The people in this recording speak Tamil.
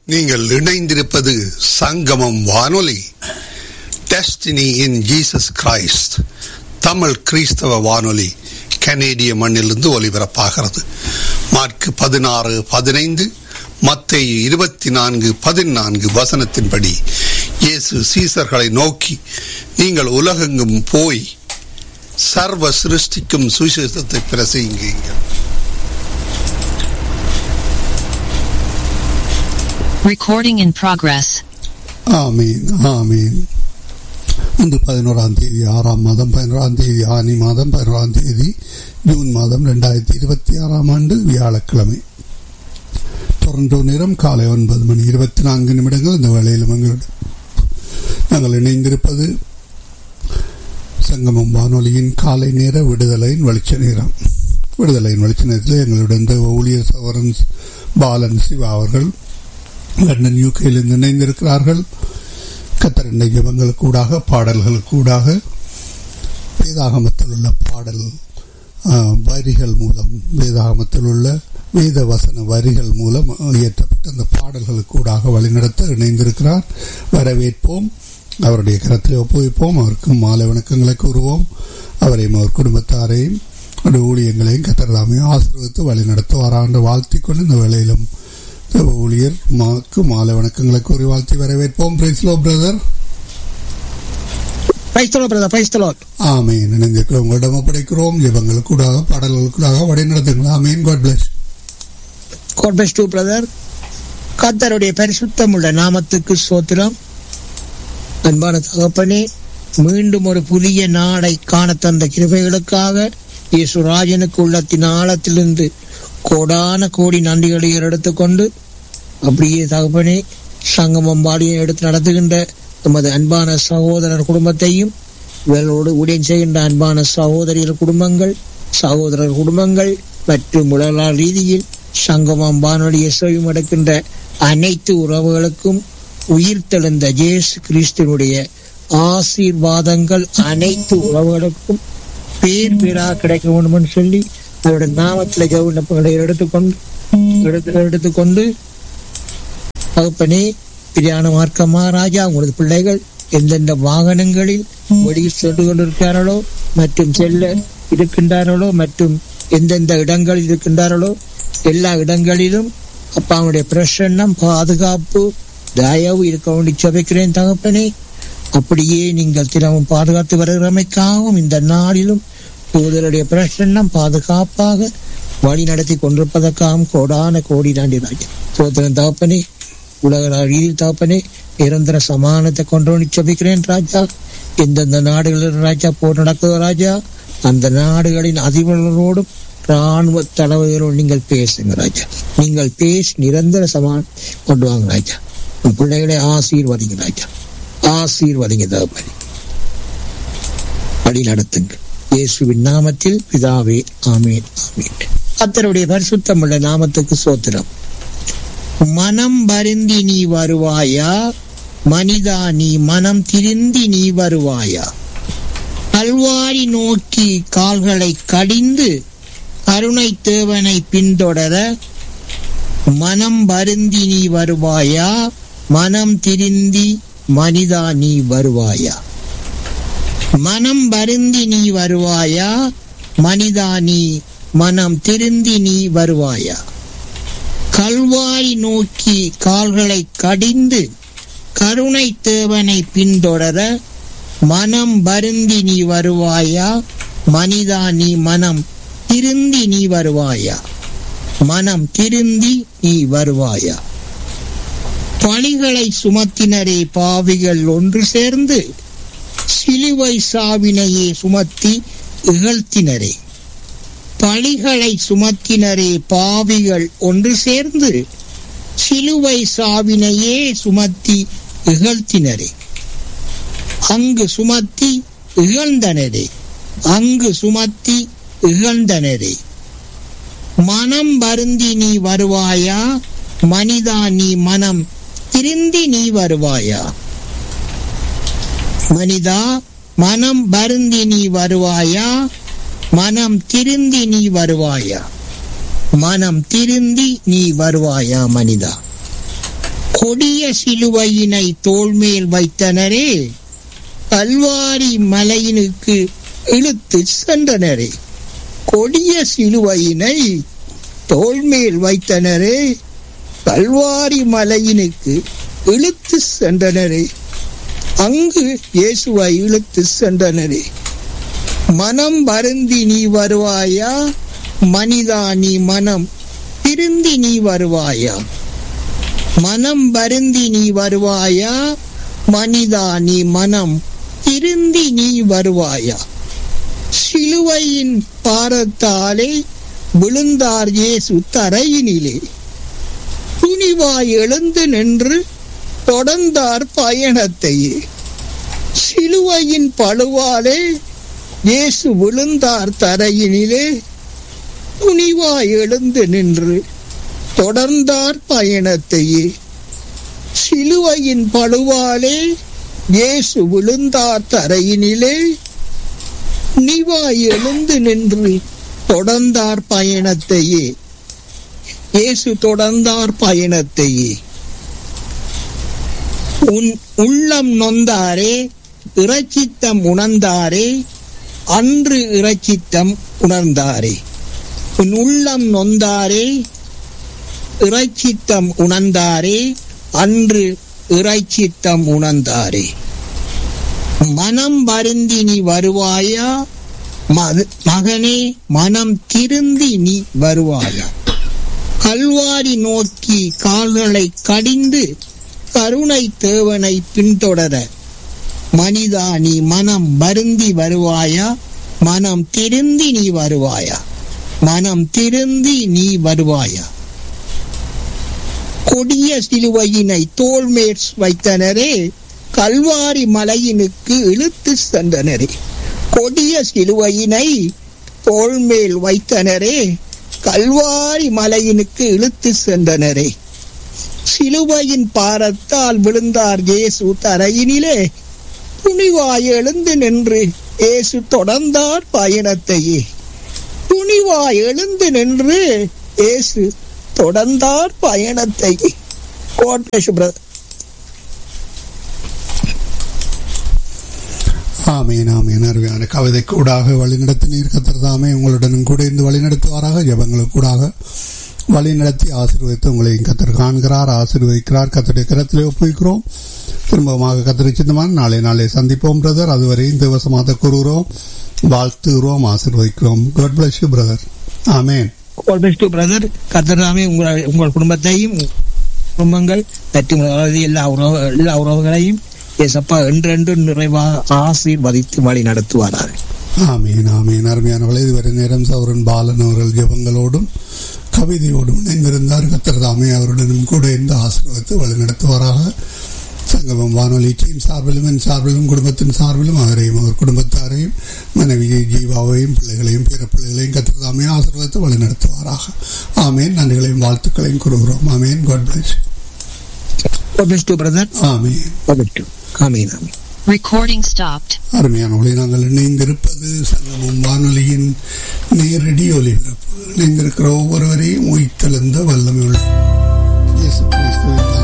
நீங்கள் இணைந்திருப்பது சங்கமம் வானொலி Destiny in Jesus Christ Tamil கிறிஸ்தவ வானொலி கனேடிய மண்ணிலிருந்து ஒலிபரப்பாகிறது மார்க் பதினாறு பதினைந்து மத்தேயு இருபத்தி நான்கு பதினான்கு வசனத்தின்படி இயேசு சீசர்களை நோக்கி நீங்கள் உலகெங்கும் போய் சர்வ சிருஷ்டிக்கும் சுவிசேஷத்தை பிரசங்கிங்கள் Recording in progress. ஆமீன் ஆமீன் இன்று பதினோராம் தேதி ஆறாம் மாதம் பதினோராம் தேதி ஆனி மாதம் பதினோராம் தேதி ஜூன் மாதம் ரெண்டாயிரத்தி இருபத்தி ஆறாம் ஆண்டு வியாழக்கிழமை டொரண்டோ நேரம் காலை ஒன்பது மணி இருபத்தி நான்கு நிமிடங்கள் இந்த வேளையிலும் எங்களுடன் நாங்கள் இணைந்திருப்பது சங்கமம் வானொலியின் காலை நேர விடுதலையின் வெளிச்ச நேரம் விடுதலையின் வெளிச்ச நேரத்தில் எங்களுடன் தேவ ஊழியர் சவரன் பாலன் சிவா அவர்கள் லண்டன் யூகேயிலிருந்து இணைந்திருக்கிறார்கள் கத்தரண்டை ஜபங்கள் கூடாக பாடல்கள் கூடாக வேதாகமத்தில் உள்ள பாடல் வரிகள் மூலம் வேதாகமத்தில் உள்ள வேத வசன வரிகள் மூலம் இயற்றப்பட்ட அந்த பாடல்கள் கூடாக வழிநடத்த இணைந்திருக்கிறார் வரவேற்போம் அவருடைய கரத்தில் ஒப்புவிப்போம் அவருக்கு மாலை வணக்கங்களை கூறுவோம் அவரையும் அவர் குடும்பத்தாரையும் அவருடைய ஊழியங்களையும் கத்தரதாமையும் ஆசீர்வதித்து வழிநடத்துவாராண்டு வாழ்த்திக் கொண்டு இந்த வேளையிலும் ஊழியர் மாக்கு மாலை வணக்கங்களை கூறி வாழ்த்தி வரவேற்போம் பிரைஸ்லோ பிரதர் ஆமீன் இணைந்திருக்கிறோம் உங்களிடம் ஒப்படைக்கிறோம் ஜபங்கள் கூட பாடல்கள் கூட வழி நடத்துங்கள் ஆமீன் God bless God bless to brother கத்தருடைய பரிசுத்தம் உள்ள நாமத்துக்கு சோத்திரம் அன்பான தகப்பனே மீண்டும் ஒரு புதிய நாடை காண தந்த கிருபைகளுக்காக இயேசுராஜனுக்கு உள்ளத்தின் ஆழத்திலிருந்து கோடான கோடி நன்றிகளை எடுத்துக்கொண்டு அப்படியே தகப்பனே சங்கமம் பாடியை எடுத்து நடத்துகின்ற நமது அன்பான சகோதரர் குடும்பத்தையும் இவர்களோடு ஊழியம் செய்கின்ற அன்பான சகோதரியர் குடும்பங்கள் சகோதரர் குடும்பங்கள் மற்றும் உடலால் ரீதியில் சங்கமம் வானொலியை செவியும் எடுக்கின்ற அனைத்து உறவுகளுக்கும் உயிர் தெழுந்த ஜேசு கிறிஸ்துவனுடைய ஆசீர்வாதங்கள் அனைத்து உறவுகளுக்கும் பேர் பேரா கிடைக்க வேண்டும் சொல்லி அவருடைய நாமத்தில் விண்ணப்பங்களை எடுத்துக்கொண்டு எடுத்து எடுத்துக்கொண்டு தகப்பனே பிரியான மார்க்க மகாராஜா உங்களது பிள்ளைகள் எந்தெந்த வாகனங்களில் வெளியில் சென்று கொண்டிருக்கிறார்களோ மற்றும் செல்ல இருக்கின்றார்களோ மற்றும் எந்தெந்த இடங்களில் இருக்கின்றார்களோ எல்லா இடங்களிலும் அப்பாவுடைய பிரசன்னம் பாதுகாப்பு தயவு இருக்க வேண்டி சபைக்கிறேன் தகப்பனே அப்படியே நீங்கள் தினமும் பாதுகாத்து வருகிறமைக்காகவும் இந்த நாளிலும் தூதருடைய பிரசன்னம் பாதுகாப்பாக வழி நடத்தி கொண்டிருப்பதற்காகவும் கோடான கோடி நாண்டி ராஜா சோதரன் தகப்பனே உலக ரீதியில் தகப்பனே நிரந்தர சமானத்தை கொண்டு சபிக்கிறேன் ராஜா எந்தெந்த நாடுகளில் ராஜா போர் நடக்குதோ ராஜா அந்த நாடுகளின் அதிபர்களோடும் ராணுவ தளபதிகளோடு நீங்கள் பேசுங்க ராஜா நீங்கள் பேசி நிரந்தர சமான் கொண்டு வாங்க ராஜா உன் பிள்ளைகளை ஆசீர்வதிங்க ராஜா ஆசீர்வதிங்க தகப்பனே வழி நடத்துங்க இயேசுவின் நாமத்தில் பிதாவே ஆமீன் ஆமீன் கத்தருடைய பரிசுத்தம் உள்ள நாமத்துக்கு சோத்திரம் மனம் வருந்தி நீ வருவாயா மனிதா நீ மனம் திருந்தி நீ வருவாயா கல்வாரி நோக்கி கால்களை கடிந்து கருணை தேவனை பின்தொடர மனம் வருந்தி நீ வருவாயா மனம் திருந்தி மனிதா நீ வருவாயா மனம் வருந்தி நீ வருவாயா மனிதா நீ மனம் திருந்தி நீ வருவாயா கல்வாரி நோக்கி கால்களை கடிந்து கருணை தேவனை பின்தொடர மனம் வருந்தி நீ வருவாயா மனிதா நீ மனம் திருந்தி நீ வருவாயா மனம் திருந்தி நீ வருவாயா பணிகளை சுமத்தினரே பாவிகள் ஒன்று சேர்ந்து சிலுவை சாவினையே சுமத்தி இகழ்த்தினரே பழிகளை சுமத்தினரே பாவிகள் ஒன்று சேர்ந்து சிலுவை சாவினையே சுமத்தி இகழ்த்தினரே அங்கு சுமத்தி இகழ்ந்தனரே அங்கு சுமத்தி இகழ்ந்தனரே மனம் வருந்தி நீ வருவாயா மனிதா நீ மனம் திருந்தி நீ வருவாயா மனிதா மனம் வருந்தி நீ வருவாயா மனம் திருந்தி நீ வருவாயா மனம் திருந்தி நீ வருவாயா மனிதா கொடிய சிலுவையினை தோள்மேல் வைத்தனரே கல்வாரி மலையினுக்கு இழுத்து சென்றனரே கொடிய சிலுவையினை தோள்மேல் வைத்தனரே கல்வாரி மலையினுக்கு இழுத்து சென்றனரே அங்கு இயேசுவை இழுத்து சென்றனரே மனம் வருந்தி நீ வருவாயா மனிதா நீ மனம் திருந்தி நீ வருவாயா மனம் வருந்தி நீ வருவாயா மனிதா நீ மனம் திருந்தி நீ வருவாயா சிலுவையின் பாரத்தாலே விழுந்தார் இயேசு தரையினிலே துணிவாய் எழுந்து நின்று தொடர்ந்தார் பயணத்தையே சிலுவையின் பழுவாலே இயேசு விழுந்தார் தரையினிலே துணிவாய் எழுந்து நின்று தொடர்ந்தார் பயணத்தையே சிலுவையின் பழுவாலே இயேசு விழுந்தார் தரையினிலே துணிவாய் எழுந்து நின்று தொடர்ந்தார் பயணத்தையே இயேசு தொடர்ந்தார் பயணத்தையே உன் உள்ளம் நொந்தாரே இறைச்சித்தம் உணர்ந்தாரே அன்று இறைச்சித்தம் உணர்ந்தாரே உன் உள்ளம் நொந்தாரே இறைச்சித்தம் உணர்ந்தாரே அன்று இறைச்சித்தம் உணர்ந்தாரே மனம் வருந்தி நீ வருவாயா மத- மகனே மனம் திருந்தி நீ வருவாயா கல்வாரி நோக்கி கால்களை கடிந்து கருணை தேவனை பின்தொடர மனிதா நீ மனம் வருந்தி வருவாயா மனம் திருந்தி நீ வருவாயா மனம் திருந்தி நீ வருவாயா கொடிய சிலுவையினை தோள்மேற் வைத்தனரே கல்வாரி மலையினுக்கு இழுத்து சென்றனரே கொடிய சிலுவையினை தோள்மேல் வைத்தனரே கல்வாரி மலையினுக்கு இழுத்து சென்றனரே சிலுவையின் பாரத்தால் விழுந்தார் இயேசு தரையினிலே துணிவாய் எழுந்து நின்று இயேசு தொடர்ந்தார் பயணத்தையே துணிவாய் எழுந்து நின்று இயேசு தொடர்ந்தார் பயணத்தையே God bless you, brother. ஆமேன் ஆமேன் அருமையான கவிதை கூடாக வழிநடத்தினீர் கத்திரதாமே உங்களுடனும் கூட இருந்து வழிநடத்துவாராக ஜபங்களுக்கு கூடாக வழிநடத்தி ஆசீர்வதித்து உங்களையும் கத்தர் காண்கிறார் ஆசீர்வதிக்கிறார் கத்தருடைய கரத்திலே ஒப்புவிக்கிறோம் திரும்பமாக கத்தரை சின்னமான நாளை நாளை சந்திப்போம் பிரதர் அதுவரையும் திவசமாக கூறுகிறோம் வாழ்த்துகிறோம் ஆசீர்வதிக்கிறோம் காட் பிளஸ் யூ பிரதர் ஆமேன் God bless you, brother. கர்த்தராமே உங்கள் உங்கள் குடும்பத்தையும் குடும்பங்கள் மற்றும் அதாவது எல்லா உறவு எல்லா உறவுகளையும் ஏசப்பா என்றென்று நிறைவாக ஆசீர்வதித்து வழி நடத்துவாராக ஆமீன் ஆமீன் அருமையானவளை இதுவரை நேரம் சௌரன் பாலன் அவர்கள் ஜெபங்களோடும் கவிதையோடும் இணைந்திருந்தார் கத்தர் தாமே அவருடனும் கூட இந்த ஆசீர்வாதத்தை வழிநடத்துவாராக சங்கமம் வானொலி டீம் சார்பிலும் என் சார்பிலும் குடும்பத்தின் சார்பிலும் அவரையும் அவர் குடும்பத்தாரையும் மனைவியை ஜீவாவையும் பிள்ளைகளையும் பிற பிள்ளைகளையும் கத்தர் தாமே ஆசீர்வாதத்தை வழிநடத்துவாராக ஆமேன் நன்றிகளையும் வாழ்த்துக்களையும் கூறுகிறோம் ஆமேன் God bless God bless you, brother. ஆமேன் God bless you. ஆமீன் ஆமீன் Recording stopped. அருமையானவர்களை நாங்கள் இணைந்திருப்பது சங்கமம் வானொலியின் நேரடி ஒலிபரப்பு இணைந்திருக்கிற ஒவ்வொருவரையும் உயிர்த்தெழுந்த வல்லமை உள்ள இயேசு கிறிஸ்துவின்